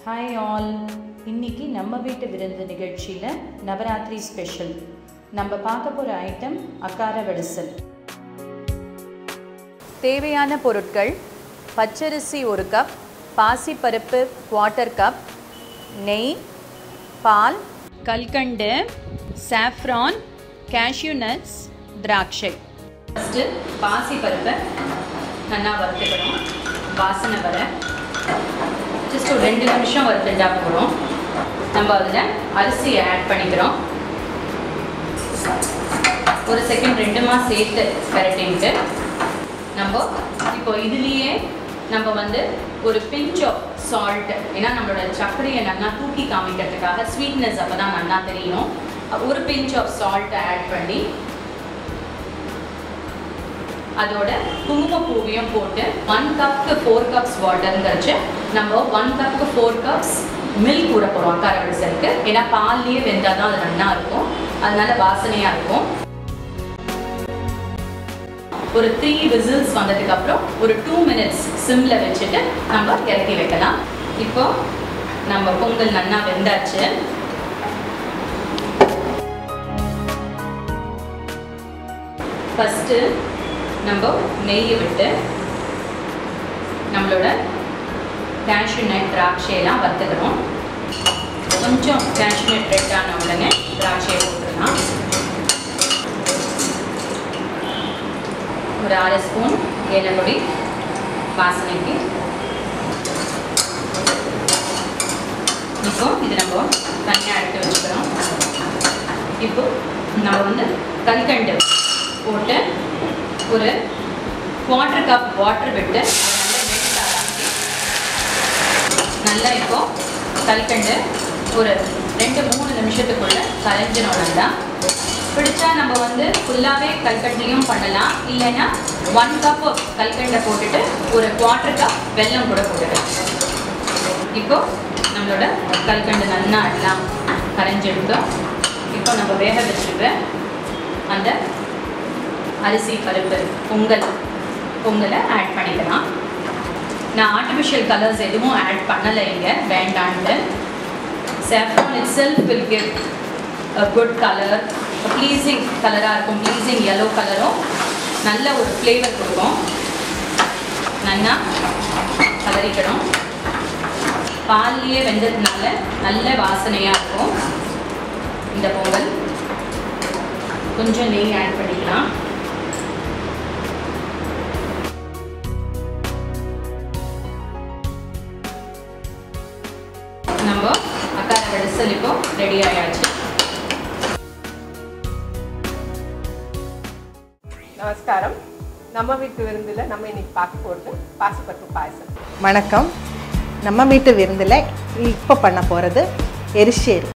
hi all இன்னைக்கு நம்ம வீட்டு விருந்து நிகழ்ச்சியில் நவராத்திரி ஸ்பெஷல் நம்ம பார்க்க போகிற ஐட்டம் அக்கார வடிசல் தேவையான பொருட்கள் பச்சரிசி ஒரு கப் பாசிப்பருப்பு குவார்ட்டர் கப் நெய் பால் கல்கண்டு சாஃப்ரான் கேஷ்யூ நட்ஸ் திராட்சை ஃபஸ்ட்டு பாசிப்பருப்பை நல்லா வறுத்துக்கணும் வாசனை வர ஜஸ்ட் ஒரு ரெண்டு நிமிஷம் வறுத்துட்டா போகிறோம் நம்ம அதில் அரிசியை ஆட் பண்ணிக்கிறோம் ஒரு செகண்ட் ரெண்டுமா சேர்த்து பரட்டிட்டு நம்ம இப்போ இதுலேயே நம்ம வந்து ஒரு பிஞ்ச் ஆஃப் சால்ட் ஏன்னா நம்மளோட சர்க்கரையை நல்லா தூக்கி காமிக்கிறதுக்காக ஸ்வீட்னஸ் அப்போ தான் நல்லா தெரியும் ஒரு பிஞ்ச் ஆஃப் சால்ட்டை ஆட் பண்ணி அதோட குங்குமப்பூவையும் போட்டு ஒன் கப்க்கு ஃபோர் கப்ஸ் வாட்டருங்கிறச்சு நம்ம ஒன் கப்க்கு ஃபோர் கப்ஸ் மில்க் கூட போகிறோம் அக்கார வடிசலுக்கு ஏன்னா பால்லையே வெந்தால் தான் அது நல்லா இருக்கும் அதனால வாசனையாக இருக்கும் ஒரு த்ரீ விசில்ஸ் வந்ததுக்கு அப்புறம் ஒரு டூ மினிட்ஸ் சிம்ல வச்சுட்டு நம்ம இறக்கி வைக்கலாம் இப்போ நம்ம பொங்கல் நல்லா வெந்தாச்சு ஃபஸ்ட்டு நம்ம நெய்யை விட்டு நம்மளோட கேஷ்யூ நட் திராட்சையெல்லாம் வறுத்துக்கணும் கொஞ்சம் கேஷ்யூ நட் ரெட் ஆன உடனே திராட்சையை போட்டுடலாம் ஒரு அரை ஸ்பூன் ஏலப்பொடி வாசனைக்கு இப்போ இது நம்ம தனியாக எடுத்து வச்சுக்கிறோம் இப்போ நம்ம வந்து கல்கண்டு போட்டு ஒரு குவார்டர் கப் வாட்டர் விட்டு நல்லா இப்போ கல்கண்டு ஒரு ரெண்டு மூணு நிமிஷத்துக்குள்ள கரைஞ்சினோம் தான் பிடிச்சா நம்ம வந்து ஃபுல்லாகவே கல்கண்டையும் பண்ணலாம் இல்லைன்னா ஒன் கப் கல்கண்டை போட்டுட்டு ஒரு குவார்டர் கப் வெல்லம் கூட போட்டுக்கலாம் இப்போ நம்மளோட கல்கண்டு நல்லா எல்லாம் கரைஞ்செடுத்தோம் இப்போ நம்ம வேக வச்சுருக்க அந்த அரிசி பருப்பு பொங்கல் பொங்கலை ஆட் பண்ணிக்கலாம் நான் ஆர்டிஃபிஷியல் கலர்ஸ் எதுவும் ஆட் பண்ணலை இங்கே வேண்டான்ட்டு saffron itself will give a good color pleasing கலராக இருக்கும் ப்ளீஸிங் yellow கலரும் நல்ல ஒரு ஃப்ளேவர் கொடுக்கும் நல்லா கலரிக்கணும் பால்லையே வெந்ததுனால நல்ல வாசனையாக இருக்கும் இந்த பொங்கல் கொஞ்சம் நெய் ஆட் பண்ணிக்கலாம் நம்ம அக்கார வடிசல் இப்போ ரெடி ஆயாச்சு நமஸ்காரம் நம்ம வீட்டு விருந்தில் நம்ம இன்னைக்கு பார்க்க போகிறது பாசிப்பருப்பு பாயசம் வணக்கம் நம்ம வீட்டு விருந்தில் இப்போ பண்ண போகிறது எரிசேரி